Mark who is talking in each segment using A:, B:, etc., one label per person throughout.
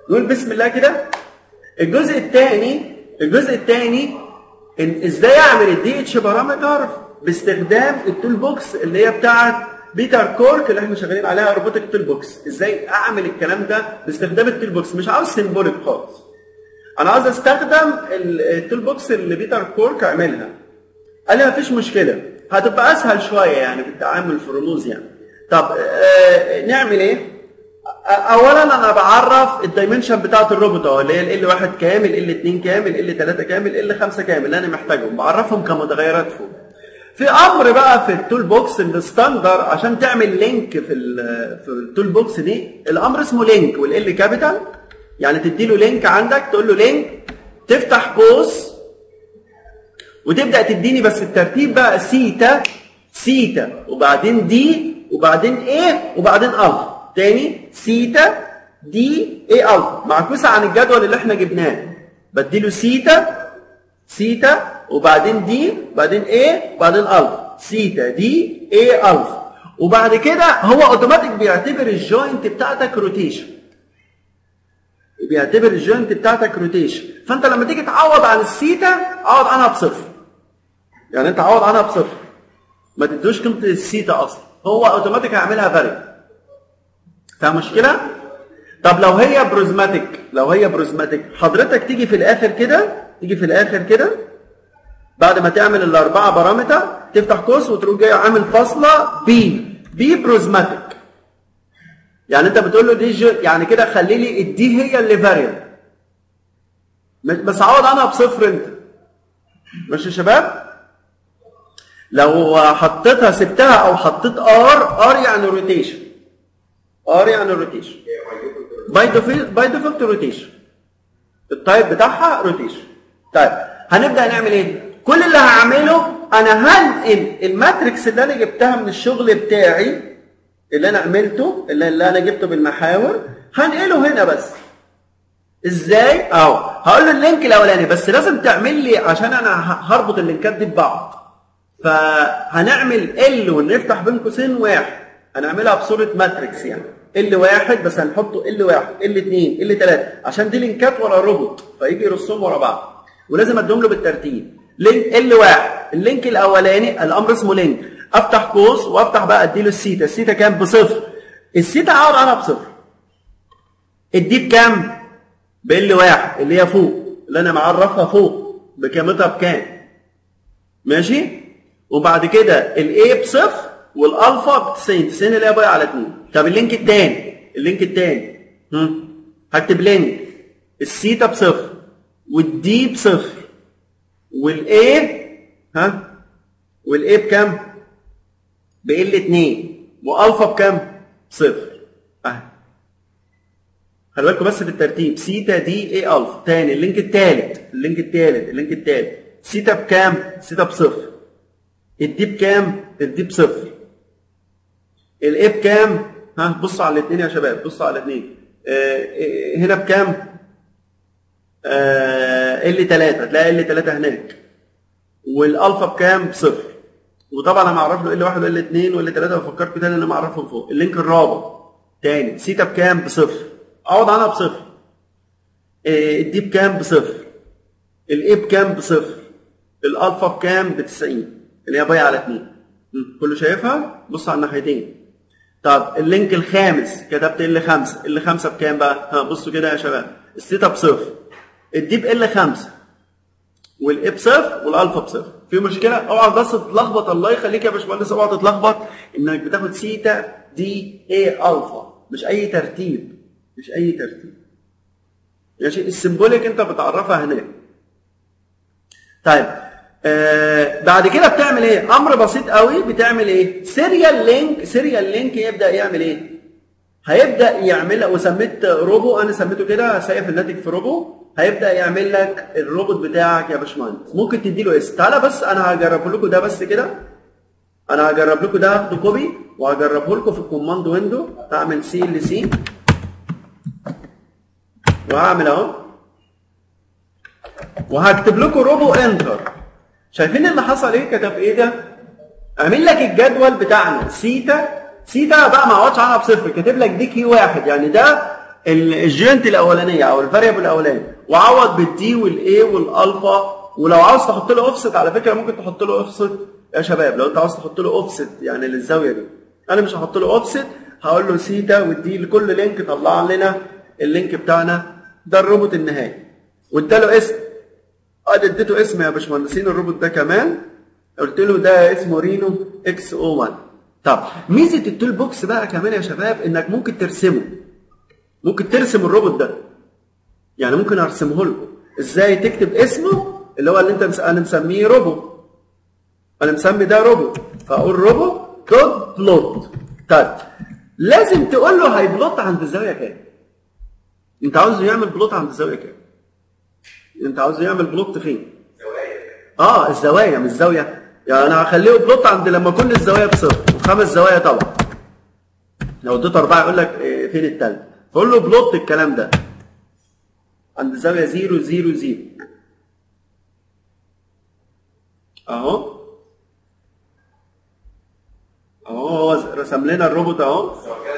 A: نقول بسم الله كده الجزء الثاني الجزء الثاني إن ازاي اعمل الدي اتش بارامتر باستخدام التول بوكس اللي هي بتاعت بيتر كورك اللي احنا شغالين عليها روبوتك تول بوكس ازاي اعمل الكلام ده باستخدام التول بوكس مش عاوز سيمبوليك خالص انا عاوز استخدم التول بوكس اللي بيتر كورك عملها قال لي مفيش مشكله هتبقى اسهل شويه يعني في التعامل في الرموز يعني طب آه نعمل ايه اولا انا بعرف الدايمنشن بتاعت الروبوت اهو اللي هي ال 1 كامل ال 2 كامل ال 3 كامل ال 5 كامل اللي انا محتاجهم بعرفهم كمتغيرات فوق في امر بقى في التول بوكس الستاندر عشان تعمل لينك في في التول بوكس دي الامر اسمه لينك والال كابيتال يعني تدي له لينك عندك تقول له لينك تفتح قوس وتبدا تديني بس الترتيب بقى سيتا سيتا وبعدين دي وبعدين ايه وبعدين الف تاني سيتا دي ايه الف معكوسه عن الجدول اللي احنا جبناه بديله سيتا سيتا وبعدين دي وبعدين ايه وبعدين الف سيتا دي ايه الف وبعد كده هو اوتوماتيك بيعتبر الجوينت بتاعتك روتيشن بيعتبر الجوينت بتاعتك روتيشن فانت لما تيجي تعوض عن السيتا عوض عنها بصفر يعني انت عوض عنها بصفر ما تدوش قيمه السيتا اصلا هو اوتوماتيك هيعملها فاري فاهم مشكله طب لو هي بروزماتيك لو هي بروزماتيك حضرتك تيجي في الاخر كده تيجي في الاخر كده بعد ما تعمل الاربعه بارامتر تفتح قوس وتروح جاي عامل فاصله بي بي بروزماتيك يعني انت بتقول له دي جو يعني كده خلي لي الدي هي اللي فاريبل بس عوض عنها بصفر انت ماشي يا شباب لو حطيتها سبتها او حطيت ار ار يعني روتيشن ار يعني روتيشن باي ديفولت باي ديفولت روتيشن التايب بتاعها روتيشن طيب هنبدا نعمل ايه كل اللي هعمله انا هنقل الماتريكس اللي انا جبتها من الشغل بتاعي اللي انا عملته اللي, اللي انا جبته بالمحاور هنقله هنا بس ازاي اهو هقول له اللينك الاولاني بس لازم تعمل لي عشان انا هربط اللينكات دي ببعض فهنعمل ال ونفتح بين قوسين واحد هنعملها بصوره ماتريكس يعني ال واحد بس هنحطه ال واحد ال اثنين ال ثلاثه عشان دي لينكات ورا روبوت فيجي يرصهم ورا بعض ولازم اديهم له بالترتيب لينك ال واحد اللينك الاولاني الامر اسمه لينك افتح قوس وافتح بقى اديله السيتا السيتا كام بصفر السيتا اقعد عنها بصفر الدي بكام بال واحد اللي هي فوق اللي انا معرفها فوق بكامتها بكام ماشي وبعد كده الاي بصفر والالفا ب 90 90 اللي هي باي على 2 طب اللينك الثاني اللينك الثاني هكتب لينك السيتا بصفر والدي بصفر والاي ها والاي بكام؟ بال 2 والفا بكام؟ صفر اهي خلي بالكم بس في الترتيب سيتا دي اي الفا تاني اللينك الثالث اللينك الثالث اللينك الثالث سيتا بكام؟ سيتا بصفر الدي بكام؟ الدي بصفر الاي بكام؟ ها بصوا على الاثنين يا شباب بصوا على الاثنين آه هنا بكام؟ آه ال 3 هتلاقي ال 3 هناك والالفا بكام؟ بصفر وطبعا انا معرف له ال 1 وال 2 وال 3 وفكرت تاني ان انا معرفهم فوق اللينك الرابع تاني سيتا بكام؟ بصفر اقعد عنها بصفر آه الدي بكام؟ بصفر الاي بكام؟ بصفر الالفا بكام؟ ب 90 اللي هي بايعه على 2 كله شايفها؟ بص على الناحيتين طب اللينك الخامس كتبت ال 5 ال 5 بكام بقى؟ ها بصوا كده يا شباب الثيتا بصفر الدي ال 5 والاي بصفر والالفا بصفر في مشكله اوعى بس تتلخبط الله يخليك يا باشمهندس اوعى تتلخبط انك بتاخد سيتا دي اي الفا مش اي ترتيب مش اي ترتيب ماشي السيمبوليك انت بتعرفها هناك طيب آه بعد كده بتعمل ايه امر بسيط قوي بتعمل ايه سيريال لينك سيريال لينك يبدا يعمل ايه هيبدا يعمل وسميت روبو انا سميته كده سايف الناتج في روبو هيبدا يعمل لك الروبوت بتاعك يا باشمهندس ممكن تدي له اسم تعالى بس انا هجرب لكم ده بس كده انا هجرب لكم ده هاخده كوبي وهجربه لكم في الكوماند ويندو هعمل سي ل سي وهعمل اهو وهكتب لكم روبو انتر شايفين اللي حصل ايه كتب ايه ده اعمل لك الجدول بتاعنا سيتا سيتا بقى ما اقعدش عنها بصفر كاتب لك دي كي واحد يعني ده الجوينت الاولانيه او الفاريبل الاولاني وعوض بالدي والاي والالفا ولو عاوز تحط له اوفست على فكره ممكن تحط له اوفست يا شباب لو انت عاوز تحط له اوفست يعني للزاويه دي انا مش هحط له اوفست هقول له سيتا والدي لكل لينك طلع لنا اللينك بتاعنا ده الروبوت النهائي واداله اسم ادي اديته اسم يا باشمهندسين الروبوت ده كمان قلت له ده اسمه رينو اكس او 1 طب ميزه التول بوكس بقى كمان يا شباب انك ممكن ترسمه ممكن ترسم الروبوت ده يعني ممكن ارسمه لكم ازاي تكتب اسمه اللي هو اللي انت انا مسميه روبو انا مسمي ده روبو فاقول روبو دوت بلوت طيب لازم تقول له هيبلوت عند الزاويه كام انت عاوزه يعمل بلوت عند الزاويه كام انت عاوزه يعمل بلوت فين اه الزوايا مش الزاويه يعني انا هخليه بلوت عند لما كل الزوايا بصفر وخمس زوايا طبعا لو اديت اربعه يقول لك إيه فين التالت فقول له بلوت الكلام ده عند زاويه 0 0 0 اهو اهو هو رسم لنا الروبوت اهو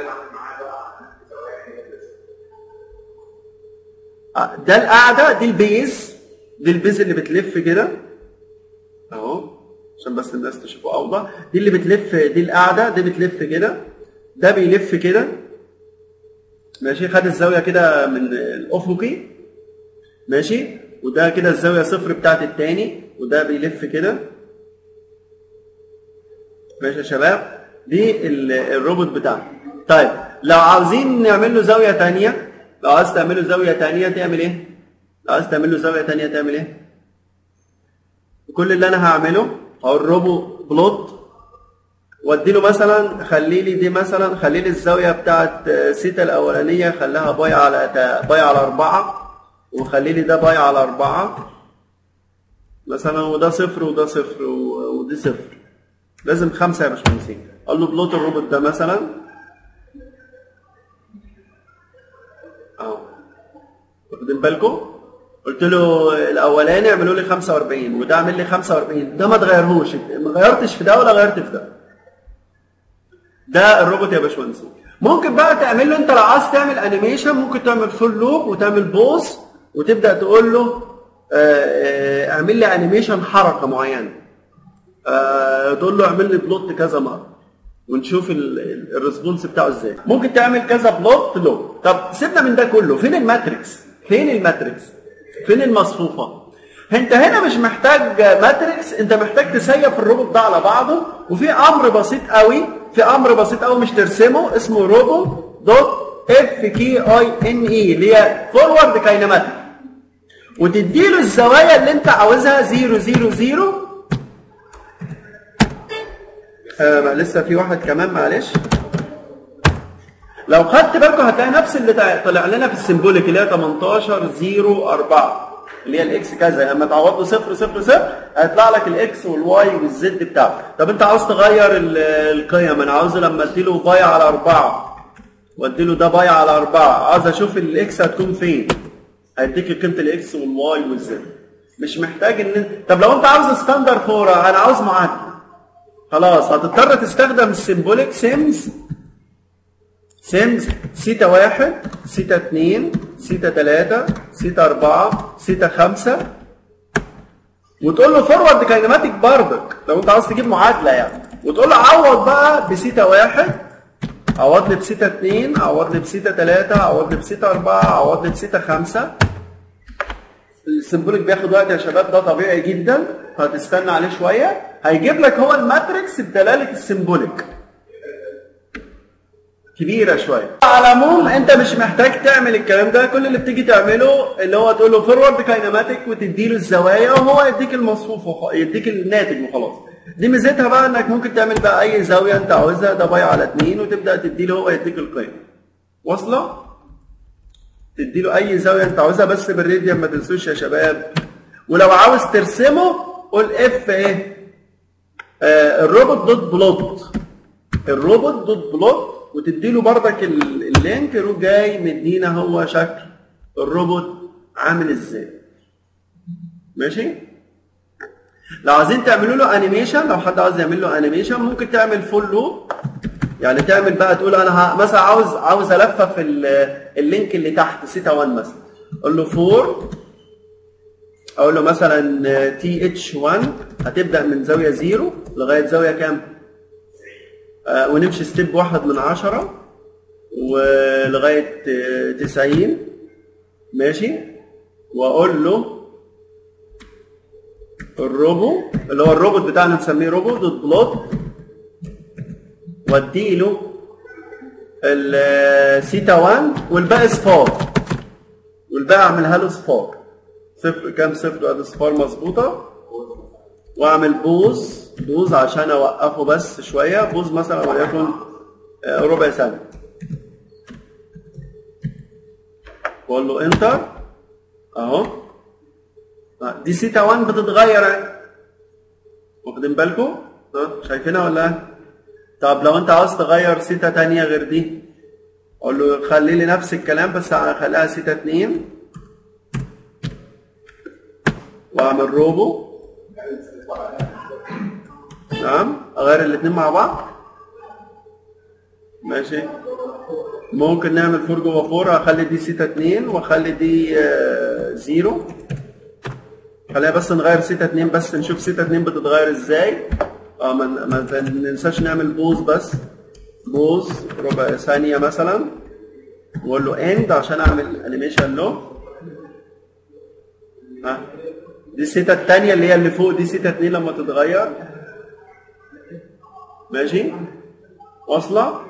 A: آه، ده القاعده دي البيز دي البيز اللي بتلف كده اهو عشان بس الناس تشوفه اوضح دي اللي بتلف دي القاعده دي بتلف كده ده بيلف كده ماشي خد الزاويه كده من الافقي ماشي وده كده الزاويه صفر بتاعت التاني وده بيلف كده ماشي يا شباب دي الروبوت بتاعنا طيب لو عاوزين نعمل له زاويه ثانيه لو عايز تعمل له زاويه ثانيه تعمل ايه لو عايز تعمل له زاويه ثانيه تعمل ايه كل اللي انا هعمله هقول روبو بلوت وادي له مثلا خلي لي دي مثلا خلي لي الزاويه بتاعت سيتا الاولانيه خليها باي على باي على 4 وخلي لي ده باي على 4 مثلا وده صفر وده صفر ودي صفر لازم خمسه يا باشمهندسين قال له بلوت الروبوت ده مثلا اهو واخدين بالكم قلت له الاولاني اعملوا لي 45 وده اعمل لي 45 ده ما تغيرهوش ما غيرتش في ده ولا غيرت في ده ده الروبوت يا باشمهندس ممكن بقى تعمل له انت لو عايز تعمل انيميشن ممكن تعمل فول لوب وتعمل بوز وتبدا تقول له اعمل لي انيميشن حركه معينه تقول له اعمل لي بلوت كذا مره ونشوف الريسبونس بتاعه ازاي ممكن تعمل كذا بلوت لو طب سيبنا من ده كله فين الماتريكس فين الماتريكس فين المصفوفه انت هنا مش محتاج ماتريكس انت محتاج تسيف الروبوت ده على بعضه وفي امر بسيط قوي في امر بسيط قوي مش ترسمه اسمه روبو دوت اف كي اي ان اي اللي هي فورورد كاينماتيك وتديله الزوايا اللي انت عاوزها 0 0 0 آه لسه في واحد كمان معلش لو خدت بالكم هتلاقي نفس اللي طلع لنا في السيمبوليك اللي هي 18 0 4 اللي هي الاكس كذا لما تعوض له 0 0 0 هيطلع لك الاكس والواي والزد بتاعه طب انت عاوز تغير القيم انا عاوز لما اديله باي على 4 واديله ده باي على 4 عاوز اشوف الاكس هتكون فين هيديك قيمه الاكس والواي والزد مش محتاج ان طب لو انت عاوز ستاندر فور انا عاوز معادله خلاص هتضطر تستخدم السيمبوليك سيمز سيمز سيتا واحد سيتا اتنين سيتا تلاتة سيتا أربعة سيتا خمسة وتقول له فورورد كاينماتيك بردك لو انت عاوز تجيب معادلة يعني وتقول له عوض بقى بسيتا واحد عوض لي بسيتا اتنين عوض لي بسيتا تلاتة عوض لي بسيتا أربعة عوض لي بسيتا خمسة السيمبوليك بياخد وقت يا شباب ده طبيعي جدا فهتستنى عليه شوية هيجيب لك هو الماتريكس بدلالة السيمبوليك كبيره شويه على العموم انت مش محتاج تعمل الكلام ده كل اللي بتيجي تعمله اللي هو تقول له فورورد كاينماتيك وتدي له الزوايا وهو يديك المصفوف وخ... يديك الناتج وخلاص دي ميزتها بقى انك ممكن تعمل بقى اي زاويه انت عاوزها ده باي على اتنين وتبدا تدي له هو يديك القيم واصله تدي له اي زاويه انت عاوزها بس بالراديان ما تنسوش يا شباب ولو عاوز ترسمه قول اف ايه آه الروبوت دوت بلوت الروبوت دوت بلوت وتدي له بردك اللينك يروح جاي مدينا هو شكل الروبوت عامل ازاي ماشي لو عايزين تعملوا له انيميشن لو حد عاوز يعمل له انيميشن ممكن تعمل فول لوب يعني تعمل بقى تقول انا ه- مثلا عاوز عاوز الفف ال- اللينك اللي تحت سيتا 1 مثلا اقول له 4 اقول له مثلا تي اتش 1 هتبدا من زاويه 0 لغايه زاويه كام؟ آه ونمشي ستيب واحد من عشرة ولغايه آه، 90 ماشي واقول له الروبو اللي هو الروبوت بتاعنا نسميه روبو دوت بلوت واديله السيتا 1 والباقي صفار والباقي اعملها له صفار صفر كام صفر وادي صفار مظبوطه واعمل بوز بوز عشان اوقفه بس شويه بوز مثلا وليكن آه، ربع ثانيه واقول له انتر اهو آه، دي سيتا 1 بتتغير اهي واخدين بالكم؟ ها شايفينها ولا لا؟ طب لو انت عاوز تغير سيتا تانية غير دي اقول له خلي لي نفس الكلام بس هخليها سيتا 2 واعمل روبو نعم اغير الاثنين مع بعض ماشي ممكن نعمل فور جوه فور اخلي دي سيتا 2 واخلي دي آه، زيرو خلينا بس نغير سيتا 2 بس نشوف سيتا 2 بتتغير ازاي اه ما ما ننساش نعمل بوز بس بوز ربع ثانية مثلا واقول له اند عشان اعمل انيميشن له ها دي السيتا الثانية اللي هي اللي فوق دي سيتا 2 لما تتغير ماشي واصلة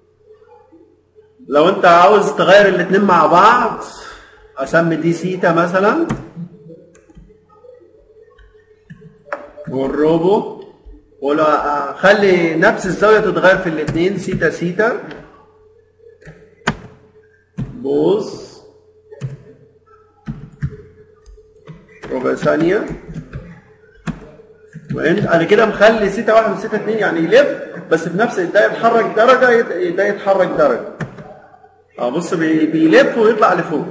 A: لو انت عاوز تغير الاتنين مع بعض اسمي دي سيتا مثلا والروبو ولو خلي نفس الزاوية تتغير في الاتنين سيتا سيتا بوز ربع ثانية وانت انا كده مخلي سيتا واحد وسيتا اتنين يعني يلف بس في نفس ده يتحرك درجة يت- ده يتحرك درجة اه بص بي- بيلف ويطلع لفوق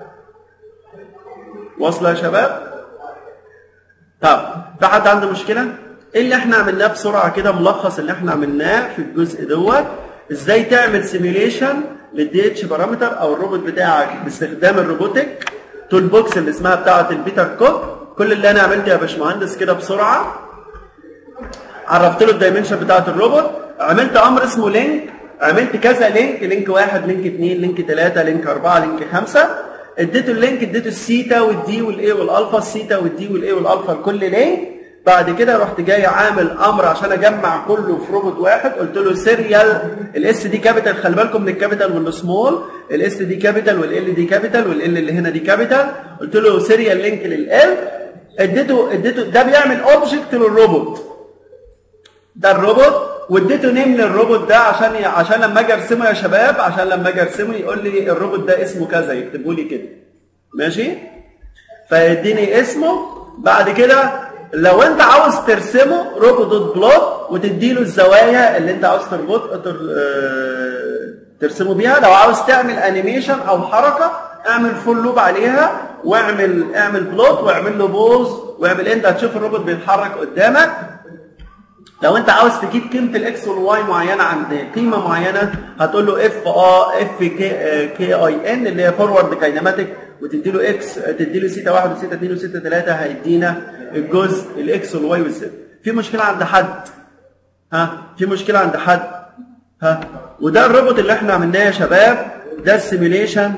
A: واصلة يا شباب؟ طب في حد عنده مشكلة؟ ايه اللي احنا عملناه بسرعة كده ملخص اللي احنا عملناه في الجزء دوت ازاي تعمل سيميوليشن للدي اتش بارامتر او الروبوت بتاعك باستخدام الروبوتك تول بوكس اللي اسمها بتاعة البيتر كوك كل اللي انا عملته يا باشمهندس كده بسرعة عرفت له الدايمنشن بتاعت الروبوت عملت امر اسمه لينك عملت كذا لينك لينك واحد لينك اثنين لينك ثلاثة لينك أربعة لينك خمسة اديته اللينك اديته السيتا والدي والاي والالفا السيتا والدي والاي والالفا لكل لينك بعد كده رحت جاي عامل امر عشان اجمع كله في روبوت واحد قلت له سيريال الاس دي كابيتال خلي بالكم من الكابيتال والسمول الاس دي كابيتال والال دي كابيتال والال اللي هنا دي كابيتال قلت له سيريال لينك للال اديته اديته ده بيعمل اوبجكت للروبوت ده الروبوت واديته نيم للروبوت ده عشان عشان لما اجي ارسمه يا شباب عشان لما اجي ارسمه يقول لي الروبوت ده اسمه كذا يكتبوا لي كده ماشي فيديني اسمه بعد كده لو انت عاوز ترسمه روبوت دوت بلوت وتدي له الزوايا اللي انت عاوز تربط تر... آه، ترسمه بيها لو عاوز تعمل انيميشن او حركه اعمل فول لوب عليها واعمل اعمل بلوت واعمل له بوز واعمل انت هتشوف الروبوت بيتحرك قدامك لو انت عاوز تجيب قيمه الاكس والواي معينه عند قيمه معينه هتقول له اف اه اف كي كي اي ان اللي هي فورورد كاينماتيك وتدي له اكس تدي له سيتا 1 وسيتا 2 وسيتا 3 هيدينا الجزء الاكس والواي والزد في مشكله عند حد ها في مشكله عند حد ها وده الروبوت اللي احنا عملناه يا شباب ده السيميليشن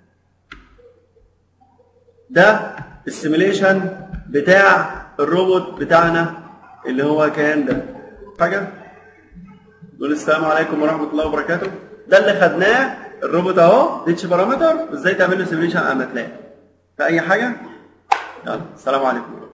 A: ده السيميليشن بتاع الروبوت بتاعنا اللي هو كان ده حاجه نقول السلام عليكم ورحمه الله وبركاته ده اللي خدناه الروبوت اهو ديتش بارامتر وازاي تعمل له سيميليشن على ماتلاب في اي حاجه يلا السلام عليكم